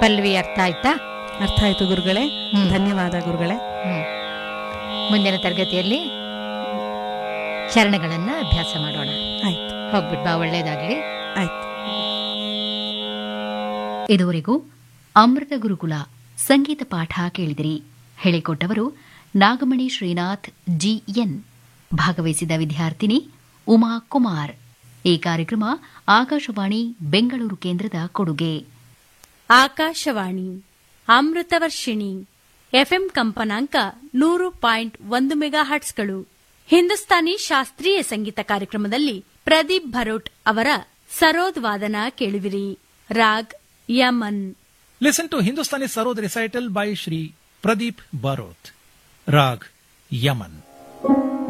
ಪಲ್ವಿ ಅರ್ಥ ಆಯ್ತಾ ಅರ್ಥ ಆಯ್ತು ಗುರುಗಳೇ ಹ್ಮ್. ಧನ್ಯವಾದ ಗುರುಗಳೇ ಹ್ಮ್ ಮುಂದಿನ ತರಗತಿಯಲ್ಲಿ ಚರಣಗಳನ್ನ ಅಭ್ಯಾಸ ಮಾಡೋಣ ಆಯ್ತು ಹೋಗ್ಬಿಟ್ ಬಾ ಒಳ್ಳೇದಾಗ್ಲಿ ಆಯ್ತು ಇದುವರೆಗೂ ಅಮೃತ ಗುರುಕುಲ ಸಂಗೀತ ಪಾಠ ಕೇಳಿದಿರಿ ಹೇಳಿಕೊಟ್ಟವರು ನಾಗಮಣಿ ಶ್ರೀನಾಥ್ ಜಿಎನ್ ಭಾಗವಹಿಸಿದ ವಿದ್ಯಾರ್ಥಿನಿ ಉಮಾ ಕುಮಾರ್ ಈ ಕಾರ್ಯಕ್ರಮ ಆಕಾಶವಾಣಿ ಬೆಂಗಳೂರು ಕೇಂದ್ರದ ಕೊಡುಗೆ ಆಕಾಶವಾಣಿ ಅಮೃತವರ್ಷಿಣಿ ಎಫ್ಎಂ ಕಂಪನಾಂಕ ನೂರು ಪಾಯಿಂಟ್ ಒಂದು ಮೆಗಾ ಹರ್ಟ್ಸ್ಗಳು ಹಿಂದೂಸ್ತಾನಿ ಶಾಸ್ತ್ರೀಯ ಸಂಗೀತ ಕಾರ್ಯಕ್ರಮದಲ್ಲಿ ಪ್ರದೀಪ್ ಭರೋಟ್ ಅವರ ಸರೋದ್ ವಾದನ ಕೇಳುವಿರಿ raag Yaman Listen to Hindustani Sarod recital by Shri Pradeep Barot. Rag Yaman.